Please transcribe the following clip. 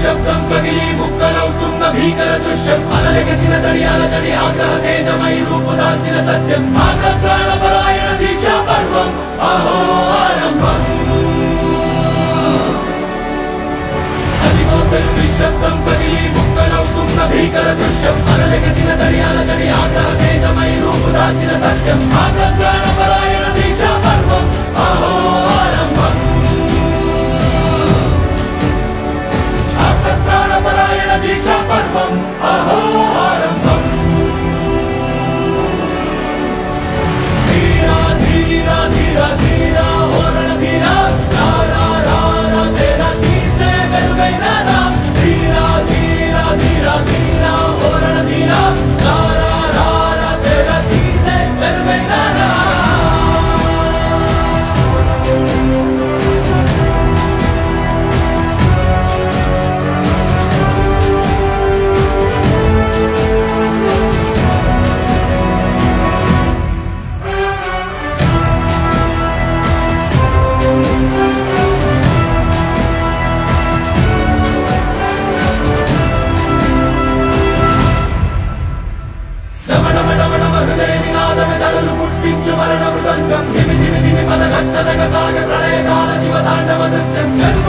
నిశ్శబ్దం పగిలి ముక్కలవుతున్న భీకర దృశ్యం అలలెగసిన తడి అలతడి ఆగ్రహ తేజమై రూపుదాల్చిన సత్యం ఆగ్రహ పరాయణ దీక్షా పర్వం అహో ఆరంభం అదిగో పెను నిశ్శబ్దం పగిలి ముక్కలవుతున్న భీకర దృశ్యం అలలెగసిన తడి అలతడి ఆగ్రహ తేజమై రూపుదాల్చిన సత్యం ఆగ్రహ పరాయణ దీక్షా పర్వం అహో ఆరంభం ప్రాణపరాయణ దీక్షా పర్వం అహో ఆరంభం ధీరా ధీరా ధీరా ధీరా ఓరణ ధీరా రా రా రా రా తేరా తీసే వెలుగైన రా ధీరా ధీరా ధీరా ధీరా ఓరణ ధీరా రా రా రా రా తేరా తీసే వెలుగైన రా నినాదమెదడులు పుట్టించు మరణ మృదంగం దిమి దిమి దిమి పద ఘట్టనగ సాగ ప్రళయకాల శివ తాండవ నృత్యం